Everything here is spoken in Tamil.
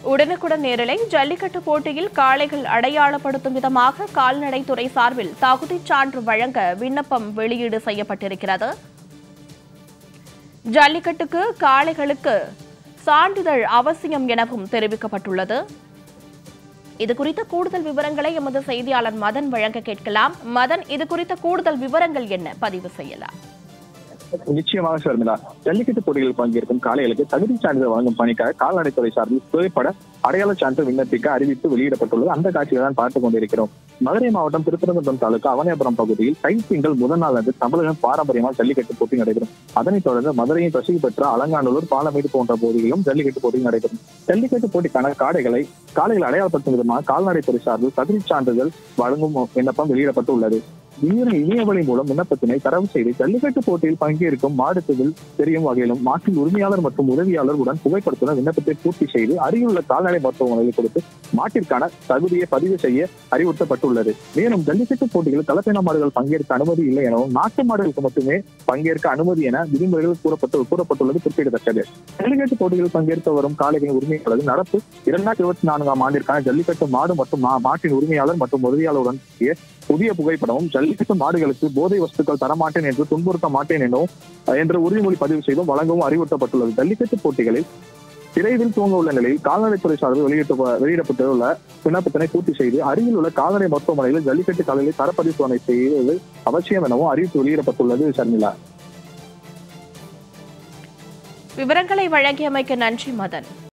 உடனுக்குடன் நேரலை ஜல்லிக்கட்டு போட்டியில் காளைகள் அடையாளப்படுத்தும் விதமாக கால்நடைத்துறை சார்பில் தகுதிச் சான்று வழங்க விண்ணப்பம் வெளியீடு செய்யப்பட்டிருக்கிறது ஜல்லிக்கட்டுக்கு காளைகளுக்கு சான்றிதழ் அவசியம் எனவும் தெரிவிக்கப்பட்டுள்ளது இது குறித்த கூடுதல் விவரங்களை எமது செய்தியாளர் மதன் வழங்க கேட்கலாம் மதன் இது குறித்த கூடுதல் விவரங்கள் என்ன பதிவு செய்யலாம் நிச்சயமாக ஷர்மிளா ஜல்லிக்கட்டு போட்டிகளில் பங்கேற்கும் காளைகளுக்கு தகுதி சான்றிதழ் வழங்கும் பணிக்காக கால்நடைத்துறை சார்பில் புகைப்பட அடையாள சான்று விண்ணப்பிக்க அறிவித்து வெளியிடப்பட்டுள்ளது அந்த காட்சியை தான் பார்த்துக் கொண்டிருக்கிறோம் மதுரை மாவட்டம் திருப்பரங்குன்றம் தாலுகா அவனியாபுரம் பகுதியில் தைத்திங்கள் முதல் நாள் அன்று தமிழகம் பாரம்பரியமாக ஜல்லிக்கட்டு போட்டி நடைபெறும் அதனைத் தொடர்ந்து மதுரையின் பிரசித்தி பெற்ற அலங்காநல்லூர் பாலமேடு போன்ற பகுதிகளிலும் ஜல்லிக்கட்டு போட்டி நடைபெறும் ஜல்லிக்கட்டு போட்டிக்கான காடைகளை காளைகளை அடையாளப்படுத்தும் விதமாக கால்நடைத்துறை சார்பில் தகுதி சான்றிதழ் வழங்கும் விண்ணப்பம் வெளியிடப்பட்டுள்ளது இணைய இணையவழி மூலம் விண்ணப்பத்தினை தரவு செய்து ஜல்லிக்கட்டு போட்டியில் பங்கேற்கும் மாடுத்துவில் தெரியும் வகையிலும் மாட்டின் உரிமையாளர் மற்றும் உதவியாளர் உடன் புகைப்படத்துடன் விண்ணப்பத்தை பூர்த்தி செய்து அருகிலுள்ள கால்நடை மருத்துவமனையில் கொடுத்து மாட்டிற்கான தகுதியை பதிவு செய்ய அறிவுறுத்தப்பட்டுள்ளது மேலும் ஜல்லிக்கட்டு போட்டிகளில் கலப்பின மாடுகள் பங்கேற்க அனுமதி இல்லை எனவும் நாட்டு மாடுகளுக்கு மட்டுமே பங்கேற்க அனுமதி என விதிமுறைகள் கூறப்பட்டு கூறப்பட்டுள்ளது குறிப்பிடத்தக்கது ஜல்லிக்கட்டு போட்டிகளில் பங்கேற்க வரும் காளைகளின் உரிமையாளர் நடப்பு இரண்டாயிரத்தி இருபத்தி நான்காம் ஆண்டிற்கான ஜல்லிக்கட்டு மாடு மற்றும் மா- மாட்டின் உரிமையாளர் மற்றும் உதவியாளருடன் கூடிய புதிய புகைப்படமும் ஜல்லிக்கட்டு மாடுகளுக்கு போதை வஸ்துக்கள் தரமாட்டேன் என்று துன்புறுத்த மாட்டேன் எனவும் அஹ், என்ற உறுதிமொழி பதிவு செய்தும் வழங்கவும் அறிவுறுத்தப்பட்டுள்ளது ஜல்லிக்கட்டு போட்டிகளில் விரைவில் துவங்க உள்ள நிலையில் கால்நடைத்துறை சார்பில் வெளியிட்டு வெளியிடப்பட்டுள்ள விண்ணப்பத்தினை பூர்த்தி செய்து அருகில் உள்ள கால்நடை மருத்துவமனையில் ஜல்லிக்கட்டு காலையில் தரப்பரிசோதனை செய்வது அவசியம் எனவும் அறிவிப்பு வெளியிடப்பட்டுள்ளது ஷர்மிளா விவரங்களை வழங்கியமைக்கு நன்றி மதன்